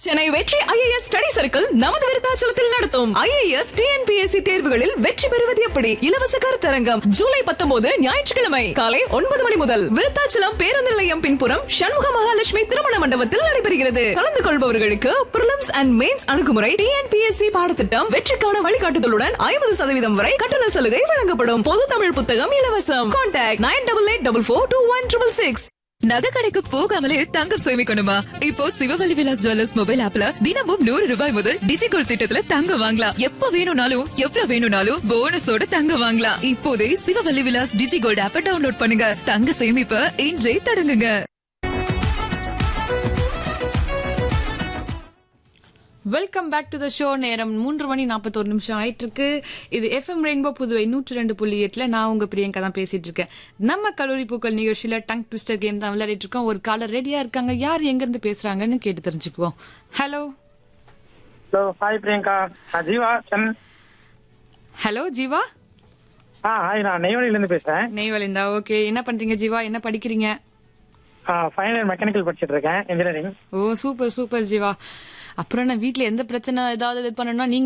சென்னை வெற்றி IAS study circle நமது விருத்தாச்சலத்தில் நடத்தும் ஐஏஎஸ் டிஎன்பிஎஸ்சி தேர்வுகளில் வெற்றி பெறுவது எப்படி இலவச கருத்தரங்கம் ஜூலை பத்தொன்பது ஞாயிற்றுக்கிழமை காலை ஒன்பது மணி முதல் விருத்தாச்சலம் பேருந்து நிலையம் பின்புறம் சண்முக மகாலட்சுமி திருமண மண்டபத்தில் நடைபெறுகிறது கலந்து கொள்பவர்களுக்கு பிரிலிம்ஸ் அண்ட் மெயின்ஸ் அணுகுமுறை டிஎன்பிஎஸ்சி பாடத்திட்டம் வெற்றிக்கான வழிகாட்டுதலுடன் ஐம்பது சதவீதம் வரை கட்டண சலுகை வழங்கப்படும் பொது தமிழ் புத்தகம் இலவசம் contact nine double eight double four two one triple six நகை கடைக்கு போகாமலே தங்கம் சேமிக்கணுமா இப்போ சிவவலி விலாஸ் ஜுவல்லர்ஸ் மொபைல் ஆப்ல தினமும் நூறு ரூபாய் முதல் டிஜிகோல் திட்டத்துல தங்கம் வாங்கலாம் எப்ப வேணும்னாலும் எவ்வளவு வேணும்னாலும் போனஸோட தங்கம் வாங்கலாம் இப்போதே சிவவல்லி விலாஸ் டிஜிகோல்ட் ஆப்ப டவுன்லோட் பண்ணுங்க தங்க சேமிப்ப இன்றே தொடங்குங்க welcome back to the show நேரம் மூன்று மணி நாற்பத்தோரு நிமிஷம் ஆயிட்டு இருக்கு இது எஃப்எம் ரெயின்போ புதுவை நூற்றி ரெண்டு புள்ளி எட்டுல நான் உங்க பிரியங்கா தான் பேசிட்டு இருக்கேன் நம்ம கல்லூரி பூக்கள் நிகழ்ச்சியில டங் ட்விஸ்டர் கேம் தான் விளையாடிட்டு இருக்கோம் ஒரு காலர் ரெடியா இருக்காங்க யார் எங்க இருந்து பேசுறாங்கன்னு கேட்டு தெரிஞ்சுக்குவோம் ஹலோ ஹலோ ஹாய் பிரியங்கா நான் ஜீவா சென் ஹலோ ஜீவா ஆ ஹாய் நான் நெய்வேலியிலேருந்து பேசுகிறேன் நெய்வலிந்தா ஓகே என்ன பண்றீங்க ஜீவா என்ன படிக்கிறீங்க ஃபைனல் இயர் மெக்கானிக்கல் படிச்சிட்டு இருக்கேன் engineering oh super super Jeeva அப்புறம் என்ன வீட்ல எந்த பிரச்சனை ஏதாவது இது பண்ணணும்னா நீங்க